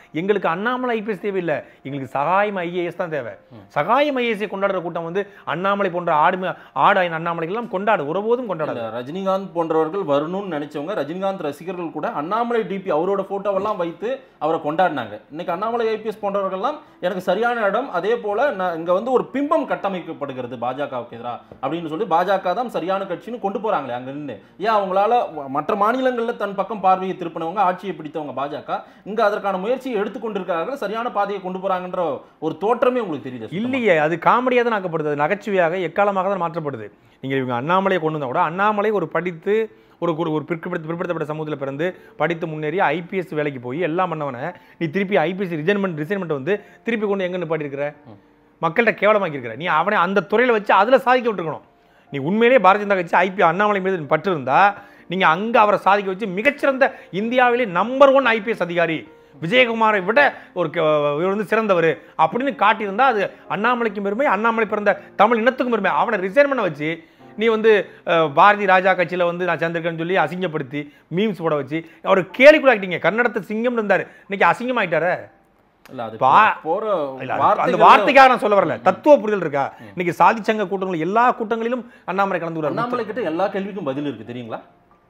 எங்களுக்கு அண்ணாமலை ஐபிஎஸ் தேவையில்லை எங்களுக்கு சகாயம் ஐஏஎஸ் தான் தேவை சகாயம் ஐஏஎஸ்ஐ கொண்டாடுற கூட்டம் வந்து அண்ணாமலை போன்ற ஆடு ஆடு அண்ணாமலைகள்லாம் கொண்டாடு ஒருபோதும் கொண்டாடாது இல்ல, ரஜினிகாந்த் போன்றவர்கள் வரணும்னு நினைச்சவங்க ரஜினிகாந்த் ரசிகர்கள் கூட அண்ணாமலை டிபி அவரோட போட்டோவெல்லாம் வைத்து அவரை கொண்டாடினாங்க இன்னைக்கு அண்ணாமலை ஐபிஎஸ் போன்றவர்கள்லாம் எனக்கு சரியான இடம் அதே போல நான் இங்க வந்து ஒரு பிம்பம் கட்டமைக்கப்படுகிறது பாஜகவுக்கு எதிராக அப்படின்னு சொல்லி பாஜக தான் சரியான கட்சின்னு கொண்டு போறாங்களே அங்க நின்று ஏன் அவங்களால மற்ற மாநிலங்கள்ல தன் பக்கம் பார்வையை திருப்பினவங்க ஆட்சியை பிடித்தவங்க பாஜக இங்க அதற்கான முயற்சியை எடுத்துக்கொண்டிருக்கிறார்கள் சரியான பாதையை கொண்டு போறாங்கன்ற ஒரு தோற்றமே உங்களுக்கு தெரியுது சுத்தமா. இல்லையே அது காமெடியாக தான் ஆக்கப்படுது அது நகைச்சுவையாக எக்காலமாக தான் மாற்றப்படுது நீங்கள் இவங்க அண்ணாமலையை கொண்டு வந்தால் கூட அண்ணாமலை ஒரு படித்து ஒரு ஒரு ஒரு பிற்படுத்த பிற்படுத்தப்பட்ட சமூகத்தில் பிறந்து படித்து முன்னேறி ஐபிஎஸ் வேலைக்கு போய் எல்லாம் பண்ணவனை நீ திருப்பி ஐபிஎஸ் ரிசைன்மெண்ட் ரிசைன்மெண்ட் வந்து திருப்பி கொண்டு எங்கே நிப்பாட்டிருக்கிற மக்கள்கிட்ட கேவலமாக்கியிருக்கிற நீ அவனை அந்த துறையில் வச்சு அதில் சாதிக்க விட்டுருக்கணும் நீ உண்மையிலேயே பாரதிய ஜனதா கட்சி ஐபி அண்ணாமலை மீது பற்று இருந்தா நீங்கள் அங்கே அவரை சாதிக்க வச்சு மிகச்சிறந்த இந்தியாவிலே நம்பர் ஒன் ஐபிஎஸ் அதிகாரி விஜயகுமாரை விட ஒரு க- இவர் வந்து சிறந்தவர் அப்படின்னு காட்டியிருந்தா அது அண்ணாமலைக்கும் பெருமை அண்ணாமலை பிறந்த தமிழ் இனத்துக்கும் பெருமை அவனை ரிசைன் பண்ண வச்சு நீ வந்து அஹ், பாரதி ராஜா கட்சியில் வந்து நான் சேர்ந்திருக்கேன்னு சொல்லி அசிங்கப்படுத்தி மீம்ஸ் போட வச்சு அவர் கேலிக்குள்ளாக்கிட்டீங்க கன்னடத்து சிங்கம் இருந்தார் இன்னைக்கு அசிங்கமாயிட்டாரே இல்ல அது பா- போற இல்ல, அது- அந்த வார்த்தைகள் வார்த்தைக்காக நான் சொல்ல வரல தத்துவ புரிதல் இருக்கா இன்னைக்கு சாதிச்சங்க கூட்டங்கள் எல்லா கூட்டங்களிலும் அண்ணாமலை கலந்து வருவார் அண்ணாமலை கிட்ட எல்லா கேள்விக்கும் பதில் இருக்கு தெரியுங்களா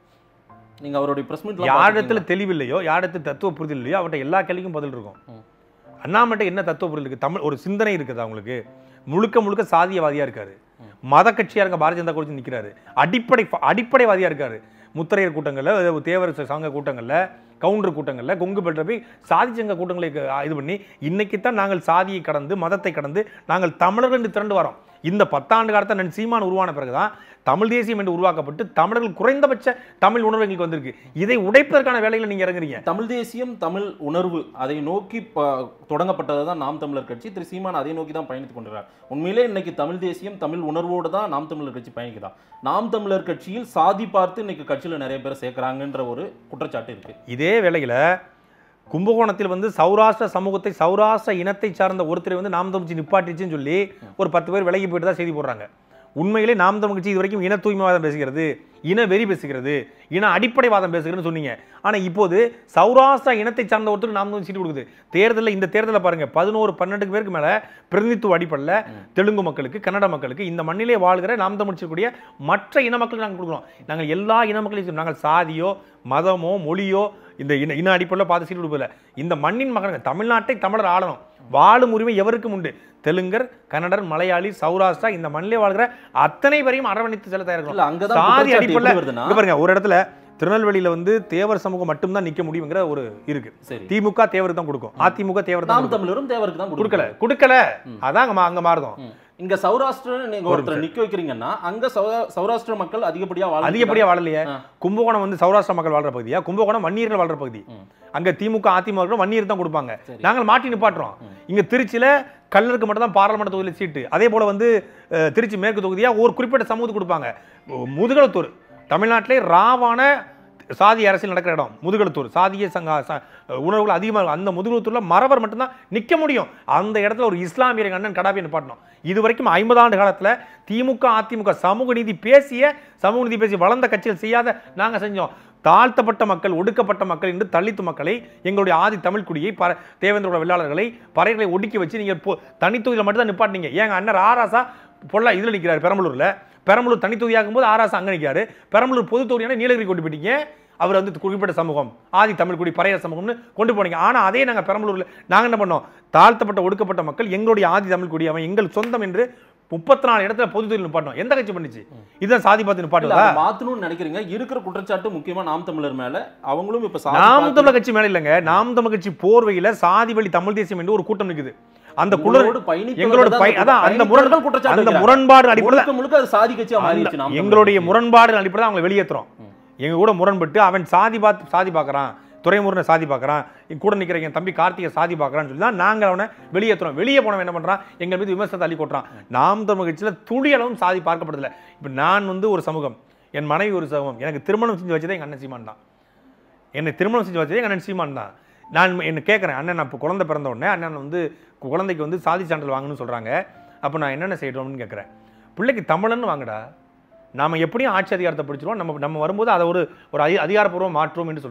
நீங்க அவருடைய பிரஸ் மீட் யாரிடத்துல தெளிவில்லையோ யாரிடத்துல தத்துவ புரிதல் இல்லையோ அவர்கிட்ட எல்லா கேள்விக்கும் பதில் இருக்கும் ம். அண்ணாமலை என்ன தத்துவ புரிதல் இருக்கு தமிழ் ஒரு சிந்தனை இருக்குது அவங்களுக்கு முழுக்க முழுக்க சாதியவாதியா இருக்காரு மத கட்சியா இருக்க பாரதிய ஜனதா கட்சி நிக்கிறாரு அடிப்படை அடிப்படைவாதியா இருக்காரு முத்தரையர் கூட்டங்கள்ல அதாவது தேவர் சங்க கூட்டங்கள்ல கவுண்டர் கூட்டங்கள்ல கொங்கு பெற்ற போய் சாதி சங்க கூட்டங்களை க- இது பண்ணி இன்னைக்கு தான் நாங்கள் சாதியை கடந்து மதத்தை கடந்து நாங்கள் தமிழர்கள் என்று திரண்டு வரோம் இந்த பத்தாண்டு காலத்தை நான் சீமான் உருவான பிறகுதான் தமிழ் தேசியம் என்று உருவாக்கப்பட்டு தமிழர்கள் குறைந்தபட்ச தமிழ் உணர்வு எங்களுக்கு வந்திருக்கு இதை உடைப்பதற்கான வேலையில நீங்க இறங்குறீங்க தமிழ் தேசியம் தமிழ் உணர்வு அதை நோக்கி ப- தொடங்கப்பட்டது தான் நாம் தமிழர் கட்சி திரு சீமான் அதை நோக்கி தான் பயணித்துக் கொண்டிருக்கிறார் உண்மையிலே இன்னைக்கு தமிழ் தேசியம் தமிழ் உணர்வோடு தான் நாம் தமிழர் கட்சி பயணிக்குதா நாம் தமிழர் கட்சியில் சாதி பார்த்து இன்னைக்கு கட்சியில நிறைய பேர் சேர்க்கறாங்கன்ற ஒரு குற்றச்சாட்டு இருக்கு இதே வேளையில கும்பகோணத்தில் வந்து சௌராஷ்டிர சமூகத்தை சௌராஷ்டிர இனத்தை சார்ந்த ஒருத்தரை வந்து நாம் தமிழ்ச்சி நிப்பாட்டிச்சுன்னு சொல்லி ஒரு பத்து பேர் விலகி போயிட்டு தான் செய்தி போடுறாங்க உண்மையிலே நாம் தமிழ் கட்சி இது வரைக்கும் இன தூய்மைவாதம் பேசுகிறது இன வெறி பேசுகிறது இன அடிப்படைவாதம் பேசுகிறதுன்னு சொன்னீங்க ஆனா இப்போது சௌராஷ்டிரா இனத்தை சார்ந்த ஒருத்தருக்கு நாம் தமிழ் சீட்டு கொடுக்குது தேர்தலில் இந்த தேர்தலில் பாருங்க பதினோரு பன்னெண்டு பேருக்கு மேல பிரதிநிதித்துவ அடிப்படையில் தெலுங்கு மக்களுக்கு கன்னட மக்களுக்கு இந்த மண்ணிலே வாழ்கிற நாம் தமிழ் கூடிய மற்ற இன மக்களுக்கு நாங்கள் கொடுக்குறோம் நாங்கள் எல்லா இன மக்களையும் நாங்கள் சாதியோ மதமோ மொழியோ இந்த இன இன அடிப்படையில் பார்த்து சீட்டு கொடுப்பதில்ல இந்த மண்ணின் மகன்கள் தமிழ்நாட்டை தமிழர் ஆளணும் வாழும் உரிமை எவருக்கும் உண்டு தெலுங்கர் கன்னடர் மலையாளி சௌராஷ்டிரா இந்த மண்ணிலே வாழ்கிற அத்தனை பேரையும் அரவணைத்து செல்ல தயாரா இல்ல இருக்கணும் அங்கதான் சாதி குற்றச்சாட்டு அடிப்படையில் எப்படி வருதுன்னா இங்க பாருங்க ஒரு இடத்துல திருநெல்வேலியில வந்து தேவர் சமூகம் மட்டும்தான் நிக்க முடியுங்கிற ஒரு இருக்கு சரி திமுக தேவருக்கு தான் கொடுக்கும் அதிமுக தேவர் தான் நாம் கொடுக்கும். தமிழரும் தேவருக்கு தான் கொடுக்கல கொடுக்கல கொடுக்கல அதான் அங்க மா- அங்க மாறுதோம் இங்க சௌராஷ்டிரன் நீங்க ஒருத்தர் நிக்க வைக்கிறீங்கன்னா அங்க சௌரா- சௌராஷ்டிர மக்கள் அதிகப்படியா வாழ அதிகப்படியா வாழலையே ஆ. கும்பகோணம் வந்து சௌராஷ்டிரா மக்கள் வாழ்ற பகுதியா கும்பகோணம் வன்னியர்கள் வாழ்ற பகுதி ம். அங்க திமுக அதிமுக வன்னியர் தான் கொடுப்பாங்க சரி. நாங்கள் மாட்டி நிப்பாட்டுறோம் இங்க திருச்சியில கல்லருக்கு மட்டும் தான் பாராளுமன்ற தொகுதியில சீட்டு அதே போல வந்து அஹ், திருச்சி மேற்கு தொகுதியா ஒரு குறிப்பிட்ட சமூகத்துக்கு கொடுப்பாங்க முதுகலத்தூர் தமிழ்நாட்டிலே ராவான சாதி அரசியல் நடக்கிற இடம் முதுகலத்தூர் சாதிய சங்க ச- உணர்வுகள் அதிகமாக இருக்கும் அந்த முதுகலத்தூர்ல மறவர் மட்டும்தான் நிக்க முடியும் அந்த இடத்துல ஒரு இஸ்லாமியர் அண்ணன் கடாபியை நிப்பாட்டணும் இது வரைக்கும் ஐம்பது ஆண்டு காலத்துல திமுக அதிமுக சமூக நீதி பேசிய சமூக நீதி பேசி வளர்ந்த கட்சிகள் செய்யாத நாங்க செஞ்சோம் தாழ்த்தப்பட்ட மக்கள் ஒடுக்கப்பட்ட மக்கள் என்று தலித்து மக்களை எங்களுடைய ஆதி தமிழ் குடியை பர தேவேந்திரோட வெள்ளாளர்களை பறைகளை ஒடுக்கி வச்சு நீங்க இப்போ தனித்தொகுதியில் மட்டும் தான் நிப்பாட்டினீங்க ஏங்க அண்ணன் ஆராசா பொல்லா இதுல நிக்கிறாரு பெரம்பலூர்ல பெரம்பலூர் தனித்தொகுதியாகும் போது ஆராசா அங்க நிற்காரு பெரம்பலூர் பொது தொகுதியான நீலகிரி கொண்டு போயிட்டீங்க அவர் வந்து குறிப்பிட்ட சமூகம் ஆதி தமிழ் குடி பறையர் சமூகம்னு கொண்டு போனீங்க ஆனா அதே நாங்க பெரம்பலூர்ல நாங்க என்ன பண்ணோம் தாழ்த்தப்பட்ட ஒடுக்கப்பட்ட மக்கள் எங்களுடைய ஆதி தமிழ் குடி அவன் எங்கள் சொந்தம் என்று முப்பத்தி நாலு இடத்துல பொது தொழில் நிப்பாட்டோம் எந்த கட்சி பண்ணுச்சு இதுதான் சாதி பார்த்து இல்ல நிப்பாட்டுதா அதை மாத்தணும்னு நினைக்கிறீங்க இருக்கிற குற்றச்சாட்டு முக்கியமா நாம் தமிழர் மேல அவங்களும் இப்ப சாதி நாம் பார்த்து- தமிழர் கட்சி மேல இல்லைங்க நாம் தமிழ் கட்சி போர்வையில சாதி வழி தமிழ் தேசியம் என்று ஒரு கூட்டம் நிக்குது அந்த குளர் உங்களோடு பயணித்தவர்கள் எங்களோட தான் பய- அதான் அந்த முரண் பயணித்தவர்கள் குற்றச்சாட்டு அந்த வைக்கிறாங்க. முரண்பாடு அடிப்படையில் முழுக்க முழுக்க அது சாதி கட்சியா மாறிடுச்சு நாம் தமிழர் எங்களுடைய கட்சி. முரண்பாடு அடிப்படையில் அவங்களை வெளியேற்றுறோம் எங்க கூட முரண்பட்டு அவன் சாதி பார்த்து சாதி பார்க்கறான் துறைமுருகனை சாதி பார்க்கறான் என் கூட நிக்கிற என் தம்பி கார்த்திகை சாதி பார்க்கறான்னு சொல்லி தான் நாங்கள் அவனை வெளியேற்றுறோம் வெளியே போனவன் என்ன பண்றான் எங்கள் மீது விமர்சனத்தை அள்ளி கொட்டுறான் நாம் தமிழ் கட்சியில் துளி அளவும் சாதி பார்க்கப்படுதில்லை இப்போ நான் வந்து ஒரு சமூகம் என் மனைவி ஒரு சமூகம் எனக்கு திருமணம் செஞ்சு வச்சதே எங்கள் அண்ணன் சீமான் தான் என்னை திருமணம் செஞ்சு வச்சதே எங்கள் அண்ணன் சீமான் தான் நான் என்ன கேட்குறேன் அண்ணன் நான் இப்போ குழந்தை பிறந்த உடனே அண்ணன் வந்து குழந்தைக்கு வந்து சாதி சான்றிதழ் வாங்கணும்னு சொல்கிறாங்க அப்போ நான் என்னென்ன செய்யணும்னு கேட்குறேன் பிள்ளைக்கு தமிழன்னு வாங்கடா நாம எப்படியும் ஆட்சி அதிகாரத்தை பிடிச்சிருவோம் நம்ம நம்ம வரும்போது அதை ஒரு ஒரு அதி அதிகாரப்பூர்வம் மாற்றுவோம் என்று சொல்றாரு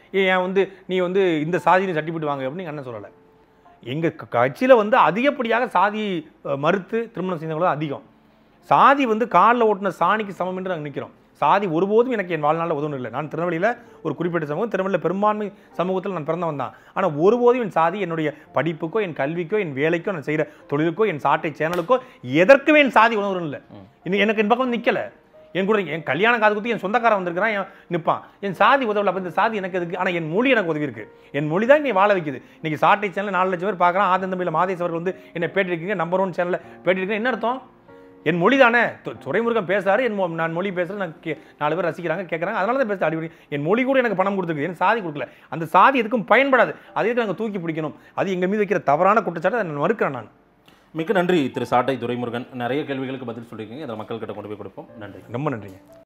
ஏன் ஏன் வந்து நீ வந்து இந்த சாதியை சர்டிஃபிகேட் வாங்க அப்படின்னு எங்கள் அண்ணன் சொல்லலை எங்கள் கட்சியில் வந்து அதிகப்படியாக சாதி அஹ், மறுத்து திருமணம் செய்தவங்க தான் அதிகம் சாதி வந்து காலில் ஓட்டின சாணிக்கு சமம் என்று நாங்கள் நிற்கிறோம் சாதி ஒருபோதும் எனக்கு என் வாழ்நாளில் உதவும் இல்லை நான் திருநெல்வேலியில் ஒரு குறிப்பிட்ட சமூகம் திருநெல்வேலியில் பெரும்பான்மை சமூகத்தில் நான் பிறந்தவன் தான் ஆனால் ஒருபோதும் என் சாதி என்னுடைய படிப்புக்கோ என் கல்விக்கோ என் வேலைக்கோ நான் செய்கிற தொழிலுக்கோ என் சாட்டை சேனலுக்கோ எதற்குமே என் சாதி உணவு இல்லை இன்னும் எனக்கு என் பக்கம் நிற்கலை என் கூட என் கல்யாண காது குத்தி என் சொந்தக்காரன் வந்திருக்கிறான் என் நிற்பான் என் சாதி உதவல அப்போ இந்த சாதி எனக்கு எதுக்கு ஆனால் என் மொழி எனக்கு உதவி இருக்கு என் மொழி தான் என்னை வாழ வைக்குது இன்னைக்கு சாட்டை சேனல் நாலு லட்சம் பேர் பார்க்குறான் ஆதன் தம்பியில் மாதேஷ் அவர்கள் வந்து என்னை பேட்டி இருக்கீங்க நம்பர் ஒன் சேனலில் பேட்டி இருக்கீங்க என்ன அர்த்தம் என் மொழி தானே து- துரைமுருகன் பேசுறாரு என் மொ- நான் மொழி பேசுறேன் நான் கே- நாலு பேர் ரசிக்கிறாங்க கேட்குறாங்க அதனால தான் பேச அடிப்படை என் மொழி கூட எனக்கு பணம் கொடுத்துருக்கு என் சாதி கொடுக்கல அந்த சாதி எதுக்கும் பயன்படாது அதை எதுக்கு நாங்கள் தூக்கி பிடிக்கணும் அது எங்கள் மீது வைக்கிற தவறான குற்றச்சாட்டை அதை நான் மறுக்கிறேன் நான் மிக்க நன்றி திரு சாட்டை துரைமுருகன் நிறைய கேள்விகளுக்கு பதில் சொல்லியிருக்கீங்க இதை மக்கள்கிட்ட கொண்டு போய் கொடுப்போம் நன்றி ரொம்ப நன்றிங்க